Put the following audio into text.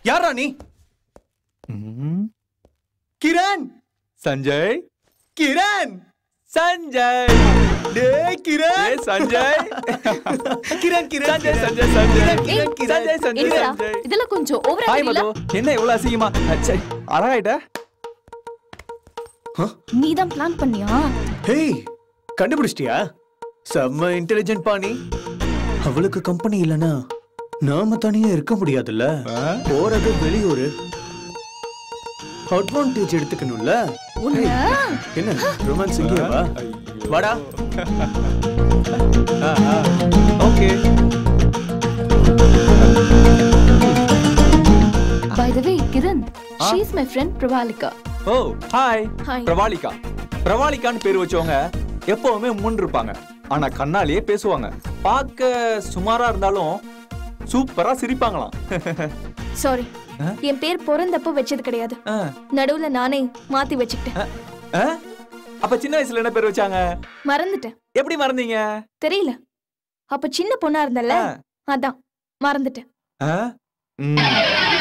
யாரா நீ கிரண் சஞ்சய் கிரண் சஞ்சய் டேய் கிரண் ஏய் சஞ்சய் கிரண் கிரண் சஞ்சய் சஞ்சய் சஞ்சய் கிரண், கிரண். சஞ்சய் சஞ்சய் என்னடா சஞ்சய் இதெல்லாம் கொஞ்சம் ஓவரா ஹாய் தெரியல மது என்ன இவ்வளவு அசிங்கமா சரி அழகாயிட்ட நீ தான் பிளான் பண்ணியா ஹேய் கண்டுபிடிச்சிட்டியா செம்ம இன்டெலிஜென்ட் பாணி அவளுக்கு கம்பெனி இல்லனா நாம தனியா இருக்க முடியாதுல்ல போறது வெளியூரு அட்வான்டேஜ் எடுத்துக்கணும்ல உன்ன என்ன ரொமான்ஸ் இங்கேயா வா வாடா okay by the way Kiran she is my friend Pravalika oh hi Hi. Pravalika பிரவாலிகான்னு பேர் வச்சவங்க எப்பவுமே முன் இருப்பாங்க ஆனா கண்ணாலேயே பேசுவாங்க பார்க்க சுமாரா இருந்தாலும் சூப்பரா சிரிப்பாங்களாம் சாரி என் பேர் பிறந்தப்போ வச்சது கிடையாது ஆ, நடுவுல நானே மாத்தி வச்சுக்கிட்டேன் ஆ? அப்ப சின்ன வயசுல என்ன பேர் வச்சாங்க மறந்துட்டேன் எப்படி மறந்தீங்க தெரியல அப்ப சின்ன பொண்ணா இருந்தல்ல ஆ. அதான் மறந்துட்டேன் ஆ? ம்.